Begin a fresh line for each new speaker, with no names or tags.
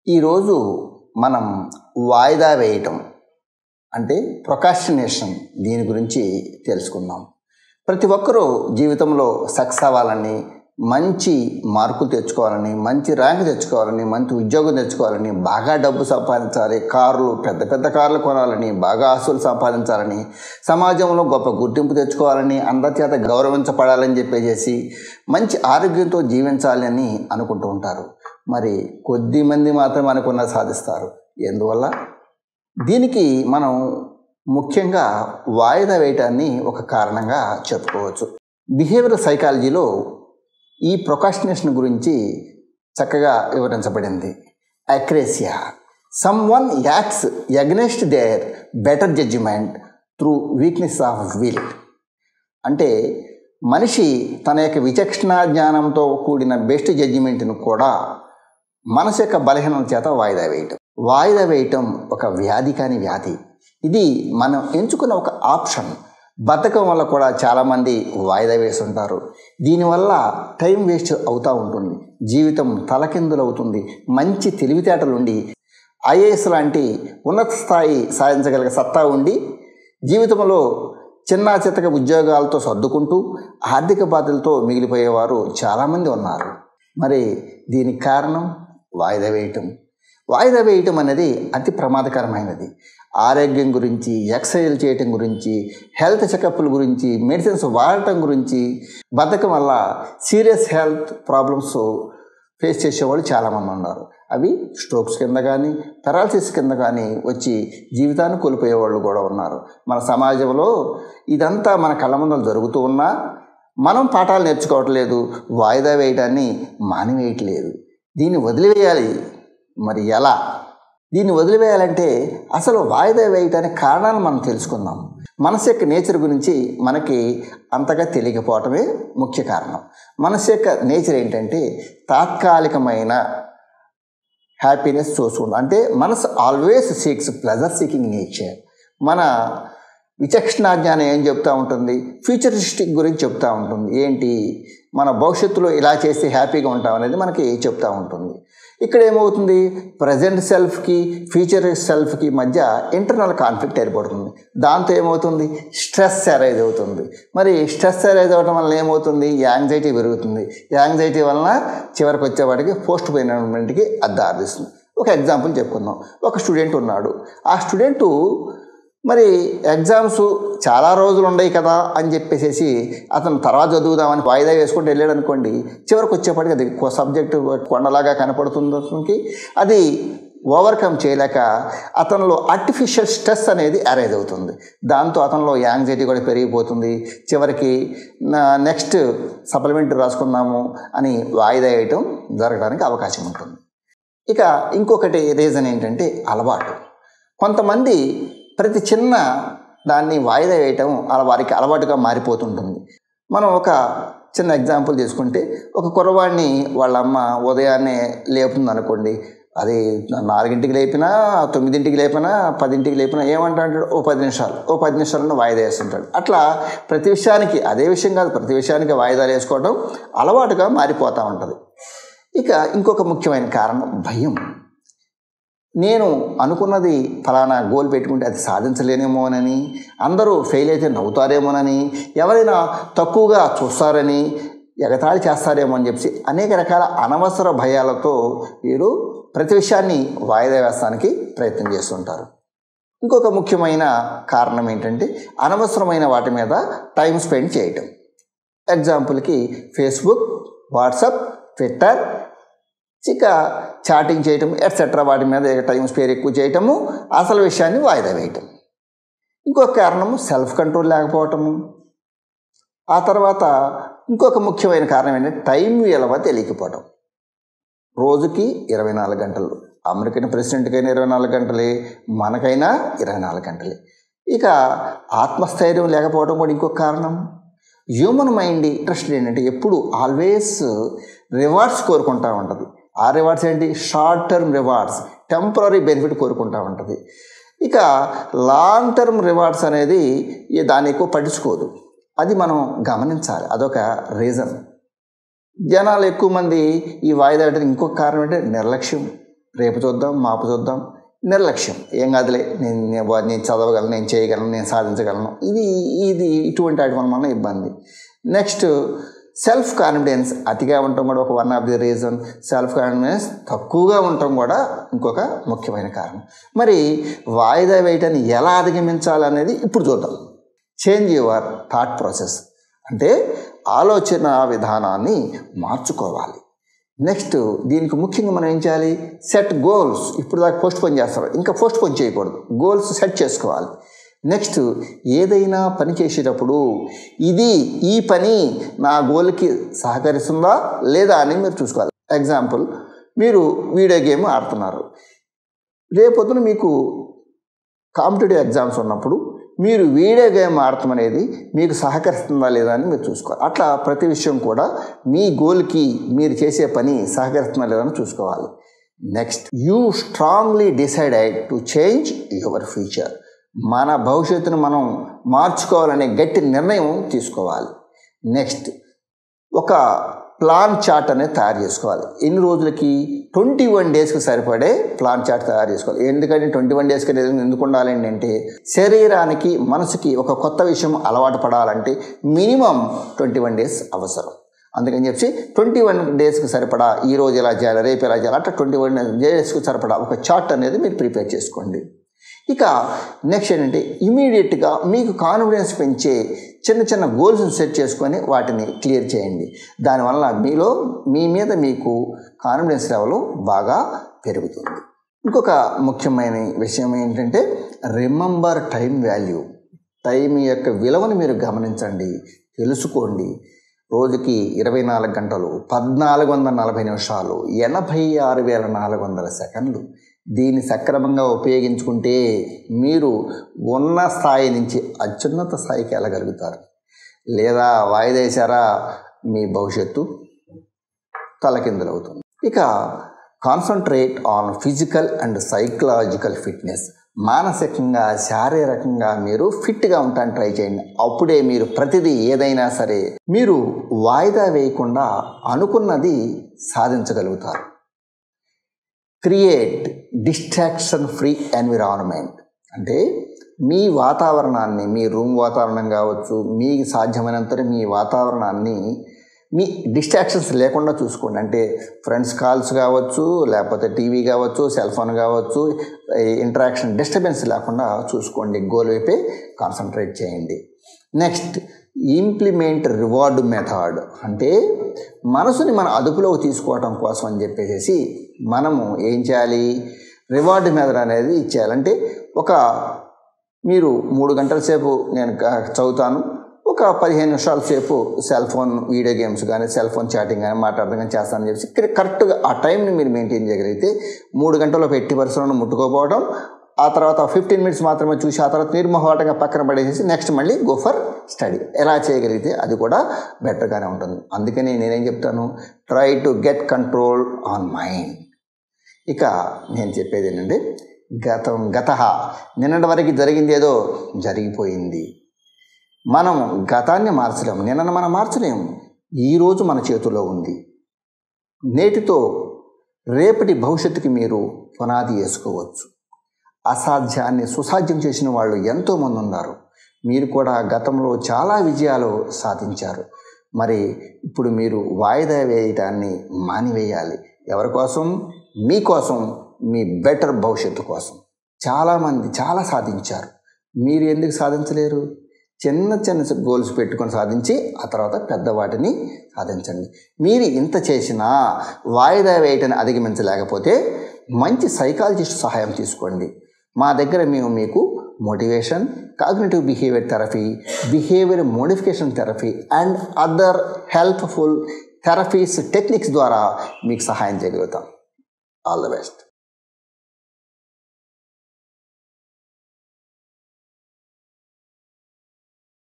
ఈరోజు మనం వాయిదా వేయటం అంటే ప్రొకాస్టినేషన్ దీని గురించి తెలుసుకుందాం ప్రతి ఒక్కరూ జీవితంలో సక్సెస్ అవ్వాలని మంచి మార్కులు తెచ్చుకోవాలని మంచి ర్యాంక్ తెచ్చుకోవాలని మంచి ఉద్యోగం తెచ్చుకోవాలని బాగా డబ్బు సంపాదించాలి కార్లు పెద్ద పెద్ద కార్లు కొనాలని బాగా ఆస్తులు సంపాదించాలని సమాజంలో గొప్ప గుర్తింపు తెచ్చుకోవాలని అందరి చేత గౌరవించబడాలని చెప్పేసి మంచి ఆరోగ్యంతో జీవించాలని అనుకుంటూ ఉంటారు మరి కొద్ది మంది మాత్రం అనుకున్న సాధిస్తారు ఎందువల్ల దీనికి మనం ముఖ్యంగా వాయిదా వేయటాన్ని ఒక కారణంగా చెప్పుకోవచ్చు బిహేవియర్ సైకాలజీలో ఈ ప్రొకాస్టినేషన్ గురించి చక్కగా వివరించబడింది akrasia someone acts against their better judgement through weakness of will అంటే మనిషి తన యొక్క విచక్షణ జ్ఞానంతో కూడిన బెస్ట్ జడ్జిమెంట్ను కూడా మనసు యొక్క బలహీనత చేత వాయిదా వేయటం వాయిదా వేయటం ఒక వ్యాధి కాని వ్యాధి ఇది మనం ఎంచుకున్న ఒక ఆప్షన్ బద్ధకం వల్ల కూడా చాలామంది వాయిదా వేస్తుంటారు దీనివల్ల టైం వేస్ట్ అవుతూ ఉంటుంది జీవితం తలకిందులు అవుతుంది మంచి తెలివితేటలుండి ఐఏఎస్ లాంటి ఉన్నత స్థాయి సాధించగలిగే సత్తా ఉండి జీవితంలో చిన్న చితక ఉద్యోగాలతో సర్దుకుంటూ ఆర్థిక బాధలతో మిగిలిపోయేవారు చాలామంది ఉన్నారు మరి దీనికి కారణం వాయిదా వేయటం వాయిదా వేయటం అనేది అతి ప్రమాదకరమైనది ఆరోగ్యం గురించి ఎక్సర్సైజ్ చేయటం గురించి హెల్త్ చెకప్ల గురించి మెడిసిన్స్ వాడటం గురించి బద్ధకం వల్ల సీరియస్ హెల్త్ ప్రాబ్లమ్స్ ఫేస్ చేసేవాళ్ళు చాలామంది ఉన్నారు అవి స్ట్రోక్స్ కింద కానీ పెరాలసిస్ కింద కానీ వచ్చి జీవితాన్ని కోల్పోయే వాళ్ళు కూడా ఉన్నారు మన సమాజంలో ఇదంతా మన కళ్ళ ముందర జరుగుతూ ఉన్నా మనం పాఠాలు నేర్చుకోవట్లేదు వాయిదా వేయడాన్ని మానివేయట్లేదు దీన్ని వదిలివేయాలి మరి ఎలా దీన్ని వదిలివేయాలంటే అసలు వాయిదా వేయడానికి కారణాలు మనం తెలుసుకుందాం మనసు యొక్క నేచర్ గురించి మనకి అంతగా తెలియకపోవటమే ముఖ్య కారణం మనసు యొక్క నేచర్ ఏంటంటే తాత్కాలికమైన హ్యాపీనెస్ చూసుకుంటాం అంటే మనసు always seeks pleasure seeking nature మన విచక్షణ జ్ఞానం ఏం చెప్తూ ఉంటుంది ఫ్యూచరిస్టిక్ గురించి చెప్తూ ఉంటుంది ఏంటి మన భవిష్యత్తులో ఇలా చేస్తే హ్యాపీగా ఉంటాం అనేది మనకి చెప్తూ ఉంటుంది ఇక్కడ ఏమవుతుంది ప్రజెంట్ సెల్ఫ్కి ఫ్యూచర్ సెల్ఫ్కి మధ్య ఇంటర్నల్ కాన్ఫ్లిక్ట్ ఏర్పడుతుంది దాంతో ఏమవుతుంది స్ట్రెస్ అరైజ్ అవుతుంది మరి స్ట్రెస్ అరైజ్ అవ్వడం వల్ల ఏమవుతుంది యాంగ్జైటీ పెరుగుతుంది యాంగ్జైటీ వలన చివరికి వచ్చేవాడికి పోస్ట్ పోయినమెంట్కి అది దారిస్తుంది ఒక ఎగ్జాంపుల్ చెప్పుకుందాం ఒక స్టూడెంట్ ఉన్నాడు ఆ స్టూడెంటు మరి ఎగ్జామ్స్ చాలా రోజులు ఉన్నాయి కదా అని చెప్పేసి అతను తర్వాత చదువుదామని వాయిదా వేసుకుంటూ వెళ్ళాడు అనుకోండి చివరికి వచ్చేప్పటికి అది సబ్జెక్టు కొండలాగా కనపడుతుంది అతనికి అది ఓవర్కమ్ చేయలేక అతనిలో ఆర్టిఫిషియల్ స్ట్రెస్ అనేది అరైజ్ అవుతుంది దాంతో అతనిలో యాంగ్జైటీ కూడా పెరిగిపోతుంది చివరికి నెక్స్ట్ సప్లిమెంట్ రాసుకుందాము అని వాయిదా వేయటం జరగడానికి అవకాశం ఉంటుంది ఇక ఇంకొకటి రీజన్ ఏంటంటే అలవాటు కొంతమంది ప్రతి చిన్న దాన్ని వాయిదా వేయటం అలా వారికి అలవాటుగా మారిపోతుంటుంది మనం ఒక చిన్న ఎగ్జాంపుల్ తీసుకుంటే ఒక కుర్రవాడిని వాళ్ళ అమ్మ ఉదయాన్నే లేపుతుంది అనుకోండి అది నాలుగింటికి లేపినా తొమ్మిదింటికి లేపినా పదింటికి లేపినా ఏమంటాడు ఓ పది నిమిషాలు ఓ పది నిమిషాలను వాయిదా వేస్తుంటాడు అట్లా ప్రతి విషయానికి అదే విషయం కాదు ప్రతి విషయానికి వాయిదాలు వేసుకోవడం అలవాటుగా మారిపోతూ ఉంటుంది ఇక ఇంకొక ముఖ్యమైన కారణం భయం నేను అనుకున్నది ఫలానా గోల్ పెట్టుకుంటే అది సాధించలేనేమోనని అందరూ ఫెయిల్ అయితే నవ్వుతారేమోనని ఎవరైనా తక్కువగా చూస్తారని ఎగతాళి చేస్తారేమో అని చెప్పి అనేక రకాల అనవసర భయాలతో వీరు ప్రతి విషయాన్ని వాయిదా వేస్తానికి ప్రయత్నం చేస్తుంటారు ఇంకొక ముఖ్యమైన కారణం ఏంటంటే అనవసరమైన వాటి మీద టైం స్పెండ్ చేయటం ఎగ్జాంపుల్కి ఫేస్బుక్ వాట్సాప్ ట్విట్టర్ ఇక చాటింగ్ చేయటం ఎట్సెట్రా వాటి మీద టైం స్పేర్ ఎక్కువ చేయటము అసలు విషయాన్ని వాయిదా వేయటం ఇంకొక కారణము సెల్ఫ్ కంట్రోల్ లేకపోవటము ఆ తర్వాత ఇంకొక ముఖ్యమైన కారణం ఏంటంటే టైం విలువ తెలియకపోవటం రోజుకి ఇరవై నాలుగు గంటలు అమెరికన్ ప్రెసిడెంట్కైనా ఇరవై నాలుగు గంటలే మనకైనా ఇరవై నాలుగు గంటలే ఇక ఆత్మస్థైర్యం లేకపోవడం కూడా ఇంకొక కారణం హ్యూమన్ మైండ్ ఇంట్రెస్ట్ ఏంటంటే ఎప్పుడు ఆల్వేస్ రివార్డ్స్ కోరుకుంటూ ఉంటుంది ఆ రివార్డ్స్ ఏంటి short term rewards temporary benefit కోరుకుంటూ ఉంటుంది ఇక లాంగ్ టర్మ్ రివార్డ్స్ అనేది దాన్ని ఎక్కువ పట్టించుకోదు అది మనం గమనించాలి అదొక రీజన్ జనాలు ఎక్కువ మంది ఈ వాయిదా వేయడానికి ఇంకొక కారణం అంటే నిర్లక్ష్యం రేపు చూద్దాం మాపు చూద్దాం నిర్లక్ష్యం ఏం కాదులే నేను నేను వా- నేను చదవగలను నేను చేయగలను నేను సాధించగలను ఇది ఇది ఇటువంటి వాటి వల్ల మన ఇబ్బంది నెక్స్ట్ సెల్ఫ్ కాన్ఫిడెన్స్ అతిగా ఉండటం కూడా ఒక one of the reason self confidence తక్కువగా ఉండటం కూడా ఇంకొక ముఖ్యమైన కారణం మరి వాయిదా వేయటాన్ని ఎలా అధిగమించాలనేది ఇప్పుడు చూద్దాం చేంజ్ యువర్ థాట్ ప్రాసెస్ అంటే ఆలోచన విధానాన్ని మార్చుకోవాలి నెక్స్ట్ దీనికి ముఖ్యంగా మనం ఏం చేయాలి సెట్ గోల్స్ ఇప్పుడు దాకా పోస్ట్ పోన్ చేస్తారు ఇంకా పోస్ట్ పోన్ చేయకూడదు గోల్స్ సెట్ చేసుకోవాలి నెక్స్ట్ ఏదైనా పని చేసేటప్పుడు ఇది ఈ పని నా గోల్కి సహకరిస్తుందా లేదా అని మీరు చూసుకోవాలి ఎగ్జాంపుల్ మీరు వీడియో గేమ్ ఆడుతున్నారు రేపొద్దున మీకు కాంపిటేటివ్ ఎగ్జామ్స్ ఉన్నప్పుడు మీరు వీడియో గేమ్ ఆడటం అనేది మీకు సహకరిస్తుందా లేదా అని మీరు చూసుకోవాలి అట్లా ప్రతి విషయం కూడా మీ గోల్కి మీరు చేసే పని సహకరిస్తుందా లేదా అని చూసుకోవాలి next you strongly decided to change your future మన భవిష్యత్తును మనం మార్చుకోవాలనే గట్టి నిర్ణయం తీసుకోవాలి నెక్స్ట్ ఒక ప్లాన్ చార్ట్ అనేది తయారు చేసుకోవాలి ఎన్ని రోజులకి ట్వంటీ వన్ డేస్కి సరిపడే ప్లాన్ చార్ట్ తయారు చేసుకోవాలి ఎందుకంటే ట్వంటీ వన్ డేస్కి అనేది ఎందుకు ఉండాలండి అంటే శరీరానికి మనసుకి ఒక కొత్త విషయం అలవాటు పడాలంటే మినిమం ట్వంటీ వన్ డేస్ అవసరం అందుకని చెప్పి ట్వంటీ వన్ డేస్కి సరిపడా ఈ రోజు ఎలా చేయాలి రేపు ఎలా చేయాలి అట్లా ట్వంటీ వన్ డేస్కి సరిపడా ఒక చార్ట్ అనేది మీరు ప్రిపేర్ చేసుకోండి ఇక నెక్స్ట్ ఏంటంటే ఇమీడియట్గా మీకు కాన్ఫిడెన్స్ పెంచే చిన్న చిన్న గోల్స్ సెట్ చేసుకొని వాటిని క్లియర్ చేయండి దానివల్ల మీలో మీ మీద మీకు కాన్ఫిడెన్స్ లెవెల్ బాగా పెరుగుతుంది ఇంకొక ముఖ్యమైన విషయం ఏంటంటే రిమెంబర్ టైం వాల్యూ టైం యొక్క విలువను మీరు గమనించండి తెలుసుకోండి రోజుకి ఇరవై నాలుగు గంటలు పద్నాలుగు వందల నలభై నిమిషాలు ఎనభై ఆరు వేల నాలుగు వందల సెకండ్లు దీన్ని సక్రమంగా ఉపయోగించుకుంటే మీరు ఉన్న స్థాయి నుంచి అత్యున్నత స్థాయికి వెళ్ళగలుగుతారు లేదా వాయిదేశారా మీ భవిష్యత్తు తలకిందులవుతుంది ఇక concentrate on physical and psychological fitness మానసికంగా శారీరకంగా మీరు ఫిట్గా ఉంటానికి ట్రై చేయండి అప్పుడే మీరు ప్రతిదీ ఏదైనా సరే మీరు వాయిదా వేయకుండా అనుకున్నది సాధించగలుగుతారు క్రియేట్ డిస్ట్రాక్షన్ ఫ్రీ ఎన్విరాన్మెంట్ అంటే మీ వాతావరణాన్ని మీ రూమ్ వాతావరణం కావచ్చు మీ సాధ్యమైనంత మీ వాతావరణాన్ని మీ డిస్ట్రాక్షన్స్ లేకుండా చూసుకోండి అంటే ఫ్రెండ్స్ కాల్స్ కావచ్చు లేకపోతే టీవీ కావచ్చు సెల్ ఫోన్ కావచ్చు ఇంటరాక్షన్ డిస్టర్బెన్స్ లేకుండా చూసుకోండి గోల్ వైపే కాన్సన్ట్రేట్ చేయండి నెక్స్ట్ ఇంప్లిమెంట్ రివార్డ్ మెథడ్ అంటే మనసుని మన అదుపులోకి తీసుకోవడం కోసం అని చెప్పేసి మనము ఏం చేయాలి రివార్డ్ మెథడ్ అనేది ఇచ్చేయాలంటే ఒక మీరు మూడు గంటల సేపు నేను క- చదువుతాను ఒక పదిహేను నిమిషాల సేపు సెల్ ఫోన్ వీడియో గేమ్స్ కానీ సెల్ ఫోన్ చాటింగ్ కానీ మాట్లాడడం కానీ చేస్తానని చెప్పేసి కరె- కరెక్ట్గా ఆ టైంని మీరు మెయింటైన్ చేయగలిగితే మూడు గంటల్లో ఎట్టి పరిస్థితులను ముట్టుకోపోవడం ఆ తర్వాత ఫిఫ్టీన్ మినిట్స్ మాత్రమే చూసి ఆ తర్వాత నిర్మోహటంగా పక్కన పడేసేసి నెక్స్ట్ మళ్ళీ గో ఫర్ స్టడీ ఎలా చేయగలిగితే అది కూడా బెటర్గానే ఉంటుంది అందుకని నేనేం చెప్తాను try to get control on mind ఇక నేను చెప్పేది ఏంటంటే గతం గత నిన్నటి వరకు జరిగింది ఏదో జరిగిపోయింది మనం గతాన్ని మార్చలేము నిన్నను మనం మార్చలేము ఈరోజు మన చేతిలో ఉంది నేటితో రేపటి భవిష్యత్తుకి మీరు పునాది వేసుకోవచ్చు అసాధ్యాన్ని సుసాధ్యం చేసిన వాళ్ళు ఎంతోమంది ఉన్నారు మీరు కూడా గతంలో చాలా విజయాలు సాధించారు మరి ఇప్పుడు మీరు వాయిదా వేయటాన్ని మానివేయాలి ఎవరి కోసం మీకోసం మీ బెటర్ భవిష్యత్తు కోసం చాలామంది చాలా సాధించారు మీరు ఎందుకు సాధించలేరు చిన్న చిన్న గోల్స్ పెట్టుకొని సాధించి ఆ తర్వాత పెద్ద వాటిని సాధించండి మీరు ఇంత చేసినా వాయిదా వేయటాన్ని అధిగమించలేకపోతే మంచి సైకాలజిస్ట్ సహాయం తీసుకోండి మా దగ్గర మేము మీకు motivation cognitive behaviour therapy behaviour modification therapy and other helpful therapies techniques ద్వారా మీకు సహాయం చేయగలుగుతాం ఆల్ ద బెస్ట్